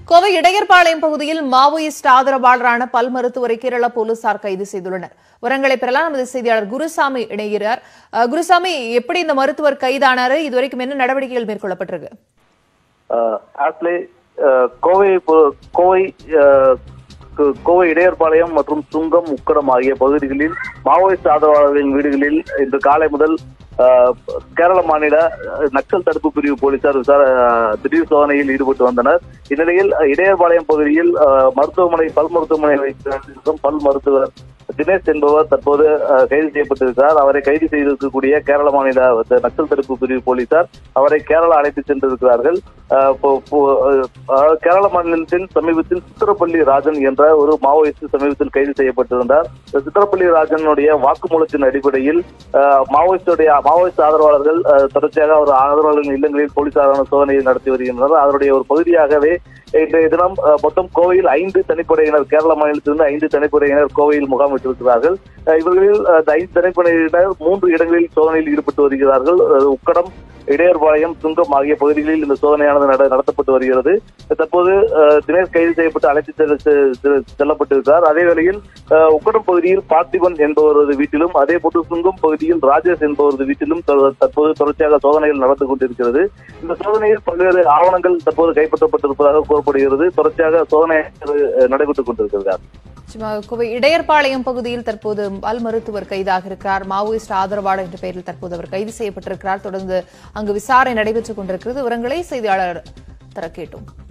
கோவை இடையர்பாளையம் பகுதியில் மாவோயிஸ்ட் ஆதரவாளரான பல் மருத்துவரை கேரள போலீசார் கைது செய்துள்ளனர் விவரங்களை பெறலாம் நமது செய்தியாளர் குருசாமி இணைகிறார் அஹ், குருசாமி எப்படி இந்த மருத்துவர் கைதானாரு இதுவரைக்கும் என்ன நடவடிக்கைகள் மேற்கொள்ளப்பட்டிருக்கு அஹ் ஆஸ்லே அஹ் கோவை பொ- கோவை அஹ், கு- கோவை இடையர்பாளையம் மற்றும் சுங்கம் உக்கடம் ஆகிய பகுதிகளில் மாவோயிஸ்ட் ஆதரவாளர்களின் வீடுகளில் இன்று காலை முதல் அஹ், கேரள மாநில அஹ், நக்சல் தடுப்பு பிரிவு போலீசார் விசார அஹ், திடீர் சோதனையில் ஈடுபட்டு வந்தனர் இந்நிலையில் அஹ், இடையர்பாளையம் பகுதியில் அஹ், மருத்துவமனை பல் மருத்துவமனை வைத்திருக்கும் பல் மருத்துவர் தினேஷ் என்பவர் தற்போது அஹ், கைது செய்யப்பட்டிருக்கிறார் அவரை கைது செய்திருக்கக்கூடிய கேரள மாநில நக்சல் தடுப்பு பிரிவு போலீசார் அவரை கேரளா அழைத்து சென்றிருக்கிறார்கள் அஹ், பொ- பொ- அஹ், கேரள மாநிலத்தில் சமீபத்தில் சித்திரப்பள்ளி ராஜன் என்ற ஒரு மாவோயிஸ்ட் சமீபத்தில் கைது செய்யப்பட்டிருந்தார் இந்த சித்திரப்பள்ளி ராஜனுடைய வாக்குமூலத்தின் அடிப்படையில் அஹ், மாவோயிஸ்டுடைய மாவோயிஸ்ட் ஆதரவாளர்கள் அஹ், தொடர்ச்சியாக அவர் ஆதரவாளர்களின் இல்லங்களில் போலீசாரான சோதனையை நடத்தி வருகின்றனர் அதனுடைய ஒரு பகுதியாகவே இன்றைய தினம் அஹ், மொத்தம் கோவையில் ஐந்து தனிப்படையினர் கேரள மாநிலத்திலிருந்து ஐந்து தனிப்படையினர் கோவையில் முகாமிட்டிருக்கிறார்கள் அஹ், இவர்களில் அஹ், இந்த ஐந்து தனிப்படையினர் மூன்று இடங்களில் சோதனையில் ஈடுபட்டு வருகிறார்கள் அஹ், உக்கடம் இடையர்பாளையம் சுங்கம் ஆகிய பகுதிகளில் இந்த சோதனையானது நட- நடத்தப்பட்டு வருகிறது தற்போது அஹ், தினேஷ் கைது செய்யப்பட்டு அழைத்து செல்ல- செ- செ- செல்லப்பட்டிருக்கிறார் அதே வேளையில் அஹ், உக்கடம் பகுதியில் பார்த்திபன் என்பவரது வீட்டிலும் அதே போன்று சுங்கம் பகுதியில் ராஜேஷ் என்பவரது வீட்டிலும் த- தற்போது தொடர்ச்சியாக சோதனைகள் நடந்து கொண்டிருக்கிறது இந்த சோதனையில் பல்வேறு ஆவணங்கள் தற்போது கைப்பற்றப்பட்டிருப்பதாக கூறப்படுகிறது தொடர்ச்சியாக சோதனை அஹ், நடைபெற்றுக் கொண்டிருக்கிறார் சும்மா கோவை இடையர்பாளையம் பகுதியில் தற்போது பல் மருத்துவர் கைதாக இருக்கிறார் மாவோயிஸ்ட் ஆதரவாளர் என்ற பெயரில் தற்போது அவர் கைது செய்யப்பட்டிருக்கிறார் தொடர்ந்து அங்கு விசாரணை நடைபெற்றுக் கொண்டிருக்கிறது விவரங்களை செய்தியாளர் தர கேட்டோம்